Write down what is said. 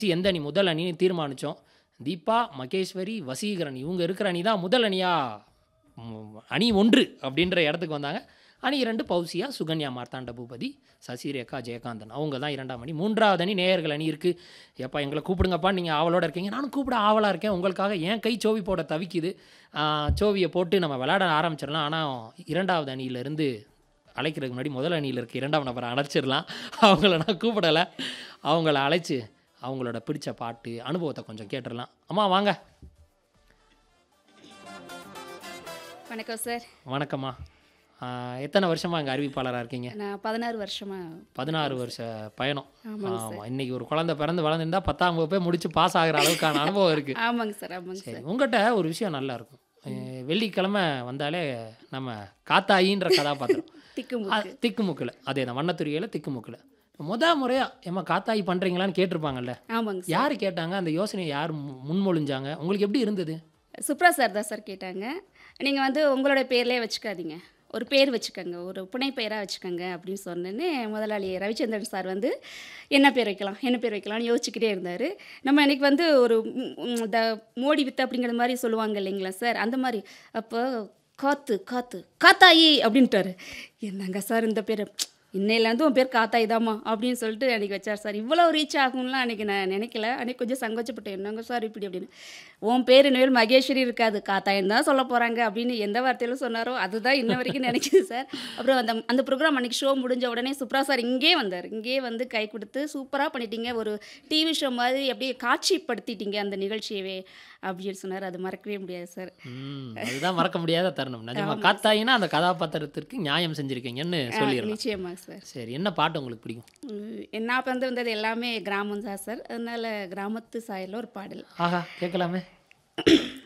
எந்த அணி முதல் அணின்னு தீர்மானித்தோம் தீபா மகேஸ்வரி வசீகரன் இவங்க இருக்கிற அணி தான் முதல் அணியா ம், அணி ஒன்று அப்படின்ற இடத்துக்கு வந்தாங்க அணி இரண்டு பௌசியா சுகன்யா மார்த்தாண்ட பூபதி சசிரேகா ஜெயகாந்தன் அவங்க தான் இரண்டாம் அணி மூன்றாவது அணி நேயர்கள் அணி இருக்குது எப்பா எங்களை கூப்பிடுங்கப்பா நீங்கள் ஆவலோட இருக்கீங்க நானும் கூப்பிட ஆவலாக இருக்கேன் உங்களுக்காக என் கை சோவி போட தவிக்குது ஆ, சோவியை போட்டு நம்ம விளையாட ஆரம்பிச்சிடலாம் ஆனால் இரண்டாவது அணியிலேருந்து அழைக்கிறதுக்கு முன்னாடி முதல் அணியில் இருக்க இரண்டாம் நபரை அழைச்சிடலாம் அவங்கள நான் கூப்பிடலை அவங்கள அழைச்சி அவங்களோட பிடிச்ச பாட்டு அனுபவத்தை கொஞ்சம் கேட்டுடலாம் அம்மா வாங்க வணக்கம் சார் வணக்கம்மா ஆ, எத்தனை வருஷமா இங்கே அறிவிப்பாளராக இருக்கீங்க நான் பதினாறு வருஷமா பதினாறு வருஷ பயணம் ஆமாங்க ஆமாம் இன்னைக்கு ஒரு குழந்தை பிறந்து வளர்ந்துருந்தா பத்தாம் வகுப்பே முடிச்சு பாஸ் ஆகிற அளவுக்கான அனுபவம் இருக்குது ஆமாங்க சார் ஆமாங்க சரி சார் உங்கள்கிட்ட ஒரு விஷயம் நல்லா இருக்கும் அஹ் வெள்ளிக்கிழமை வந்தாலே நம்ம காத்தாயின்ற கதாபாத்திரம் திக்குமுக்கு அ- திக்குமுக்கில் அதே தான் வண்ணத்துறையில் திக்குமுக்கில் முத முறையாக ஏம்மா காத்தாயி பண்ணுறீங்களான்னு கேட்டிருப்பாங்கல்ல ஆமாங்க சார் யார் கேட்டாங்க அந்த யோசனையை யார் மு- முன்மொழிஞ்சாங்க உங்களுக்கு எப்படி இருந்தது சுப்ரா சார் தான் சார் கேட்டாங்க நீங்கள் வந்து உங்களோட பேர்லேயே வச்சுக்காதீங்க ஒரு பேர் வச்சுக்கோங்க ஒரு புனை பெயராக வச்சுக்கோங்க அப்படின்னு சொன்னேன்னு முதலாளி ரவிச்சந்திரன் சார் வந்து என்ன பேர் வைக்கலாம் என்ன பேர் வைக்கலாம்னு யோசிச்சுக்கிட்டே இருந்தார் நம்ம இன்னைக்கு வந்து ஒரு ம், ம், இந்த மோடி வித்து அப்படிங்கிற மாதிரி சொல்லுவாங்க இல்லைங்களா சார் அந்த மாதிரி அப்போ காத்து காத்து காத்தாயி அப்படின்ட்டாரு என்னங்க சார் இந்த பேர் இன்னையிலேருந்து உன் பேர் காத்தாய் தாம்மா அப்படின்னு சொல்லிட்டு அன்றைக்கி வச்சார் சார் இவ்வளோ ரீச் ஆகும்லாம் அன்றைக்கி நான் நினைக்கல அன்றைக்கி கொஞ்சம் சங்கோச்சப்பட்டேன் என்னங்க சார் இப்படி அப்படின்னு உன் பேர் இனிமேல் மகேஸ்வரி இருக்காது காத்தாயன் தான் சொல்ல போகிறாங்க அப்படின்னு எந்த வார்த்தையிலும் சொன்னாரோ அதுதான் இன்ன வரைக்கும் நினைக்குது சார் அப்புறம் அந்த அந்த ப்ரோக்ராம் அன்றைக்கி ஷோ முடிஞ்ச உடனே சுப்ரா சார் இங்கே வந்தார் இங்கே வந்து கை கொடுத்து சூப்பராக பண்ணிட்டீங்க ஒரு டிவி ஷோ மாதிரி அப்படியே காட்சிப்படுத்திட்டீங்க அந்த நிகழ்ச்சியவே அப்படின்னு சொன்னார் அது மறக்கவே முடியாது சார் ம், அதுதான் மறக்க முடியாத தருணம் நிஜமா காத்தாயினா அந்த கதாபாத்திரத்திற்கு நியாயம் செஞ்சிருக்கீங்கன்னு சொல்லிடலாம் நிச்சயமாக சார் சரி என்ன பாட்டு உங்களுக்கு பிடிக்கும் உம், நான் பிறந்து வந்தது எல்லாமே கிராமம் தான் சார் அதனால கிராமத்து சாயலில் ஒரு பாடல் ஆஹா கேட்கலாமே